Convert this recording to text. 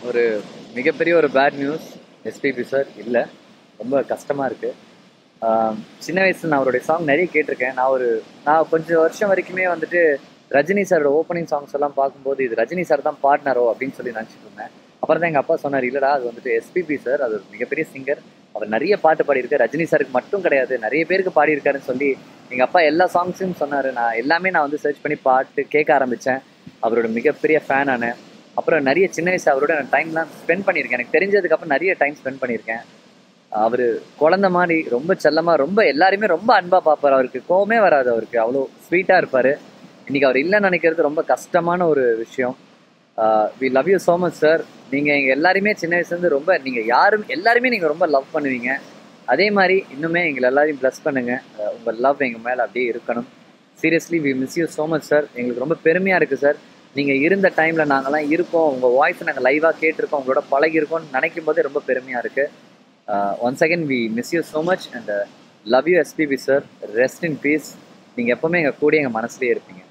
ஒரு மிகப்பெரிய ஒரு பேட் நியூஸ் எஸ்பிபி சார் இல்லை ரொம்ப கஷ்டமாக இருக்குது சின்ன வயசில் நான் அவருடைய சாங் நிறைய கேட்டிருக்கேன் நான் ஒரு நான் கொஞ்சம் வருஷம் வரைக்குமே வந்துட்டு ரஜினி சாரோட ஓப்பனிங் சாங்ஸ் எல்லாம் பார்க்கும்போது இது ரஜினி சார் தான் பாடினாரோ அப்படின்னு சொல்லி நினச்சிட்டு இருந்தேன் அப்புறம் தான் எங்கள் அப்பா சொன்னார் இல்லைடா அது வந்துட்டு எஸ்பிபி சார் அது ஒரு மிகப்பெரிய சிங்கர் அவர் நிறைய பாட்டு பாடியிருக்காரு ரஜினி சாருக்கு மட்டும் கிடையாது நிறைய பேருக்கு பாடியிருக்காருன்னு சொல்லி எங்கள் அப்பா எல்லா சாங்ஸையும் சொன்னார் நான் எல்லாமே நான் வந்து சர்ச் பண்ணி பாட்டு கேட்க ஆரம்பித்தேன் அவரோட மிகப்பெரிய ஃபேன் ஆனேன் அப்புறம் நிறைய சின்ன வயசு அவரோட நான் டைம்லாம் ஸ்பெண்ட் பண்ணியிருக்கேன் எனக்கு தெரிஞ்சதுக்கப்புறம் நிறைய டைம் ஸ்பெண்ட் பண்ணியிருக்கேன் அவர் குழந்த மாதிரி ரொம்ப செல்லமாக ரொம்ப எல்லாருமே ரொம்ப அன்பாக பார்ப்பார் அவருக்கு கோவமே வராது அவருக்கு அவ்வளோ ஸ்வீட்டாக இருப்பார் இன்னைக்கு அவர் இல்லைன்னு நினைக்கிறது ரொம்ப கஷ்டமான ஒரு விஷயம் we love you so much sir நீங்கள் எங்கள் எல்லாருமே சின்ன வயசுலேருந்து ரொம்ப நீங்கள் யாரும் எல்லாருமே நீங்கள் ரொம்ப லவ் பண்ணுவீங்க அதே மாதிரி இன்னுமே எங்களை எல்லாரையும் ப்ளஸ் பண்ணுங்கள் உங்கள் லவ் எங்கள் மேலே அப்படியே இருக்கணும் seriously we miss you so much sir எங்களுக்கு ரொம்ப பெருமையாக இருக்குது சார் நீங்கள் இருந்த டைமில் நாங்கள்லாம் இருக்கோம் உங்கள் வாய்ஸை நாங்கள் லைவாக கேட்டிருக்கோம் உங்களோட பழகிருக்கோம்னு நினைக்கும் போதே ரொம்ப பெருமையாக இருக்குது once again we miss you so much and love you SPB sir rest in peace நீங்கள் எப்போவுமே எங்கள் கூட எங்கள் மனசுலேயே இருப்பீங்க